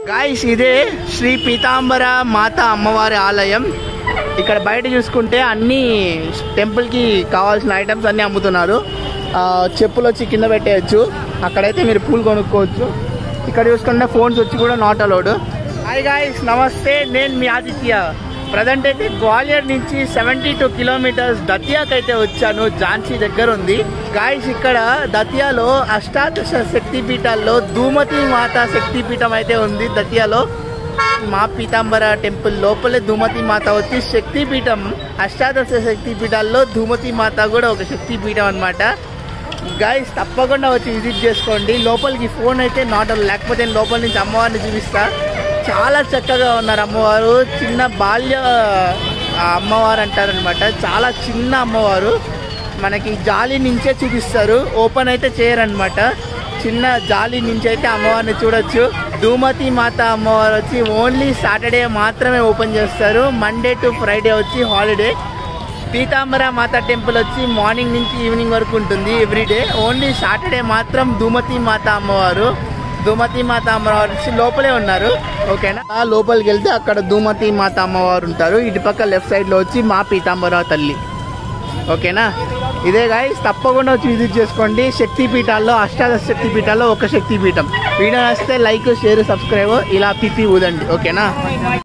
guys ఇదే శ్రీ పీతాంబర మాత అమ్మవారి ఆలయం ఇక్కడ బయట చూసుకుంటే అన్ని టెంపుల్కి కావాల్సిన ఐటమ్స్ అన్నీ అమ్ముతున్నారు ఆ, చెప్పులు వచ్చి కింద పెట్టేయచ్చు అక్కడైతే మీరు పూలు కొనుక్కోవచ్చు ఇక్కడ చూసుకుంటే ఫోన్స్ వచ్చి కూడా నాట్ అలౌడ్ హాయ్ గాయస్ నమస్తే నేను మీ ఆదిత్య ప్రజెంట్ అయితే గ్వాలియర్ నుంచి సెవెంటీ టూ కిలోమీటర్స్ దతియాకి అయితే వచ్చాను ఝాన్సీ దగ్గర ఉంది గాయస్ ఇక్కడ దతియాలో అష్టాదశ శక్తి పీఠాల్లో ధూమతి మాత శక్తి పీఠం అయితే ఉంది దతియాలో మా పీతాంబర టెంపుల్ లోపలే ధూమతి మాత వచ్చి శక్తి పీఠం అష్టాదశ శక్తి పీఠాల్లో ధూమతి మాత కూడా ఒక శక్తి పీఠం అనమాట గైస్ తప్పకుండా వచ్చి విజిట్ చేసుకోండి లోపలికి ఫోన్ అయితే నాట్ లేకపోతే నేను లోపల నుంచి అమ్మవారిని చూపిస్తా చాలా చక్కగా ఉన్నారు అమ్మవారు చిన్న బాల్య ఆ, అమ్మవారు అంటారనమాట చాలా చిన్న అమ్మవారు మనకి జాలి నుంచే చూపిస్తారు ఓపెన్ అయితే చేయరనమాట చిన్న జాలి నుంచి అయితే అమ్మవారిని చూడొచ్చు ధూమతి మాత అమ్మవారు వచ్చి ఓన్లీ సాటర్డే మాత్రమే ఓపెన్ చేస్తారు మండే టు ఫ్రైడే వచ్చి హాలిడే పీతాంబర మాత టెంపుల్ వచ్చి మార్నింగ్ నుంచి ఈవినింగ్ వరకు ఉంటుంది ఎవ్రీడే ఓన్లీ సాటర్డే మాత్రం ధూమతి మాత అమ్మవారు ధూమతి మాత అమ్మవారు వచ్చి లోపలే ఉన్నారు ఓకేనా ఆ లోపలికి వెళ్తే అక్కడ ధూమతి మాత అమ్మవారు ఉంటారు ఇటు పక్క లెఫ్ట్ సైడ్ లో వచ్చి మా పీతాంబర తల్లి ఓకేనా ఇదే గాయస్ తప్పకుండా వచ్చి విజిట్ చేసుకోండి శక్తి పీఠాల్లో అష్టాదశ శక్తి పీఠాల్లో ఒక శక్తి పీఠం వీడియో నచ్చితే లైక్ షేర్ సబ్స్క్రైబ్ ఇలా పిపి ఊదండి ఓకేనా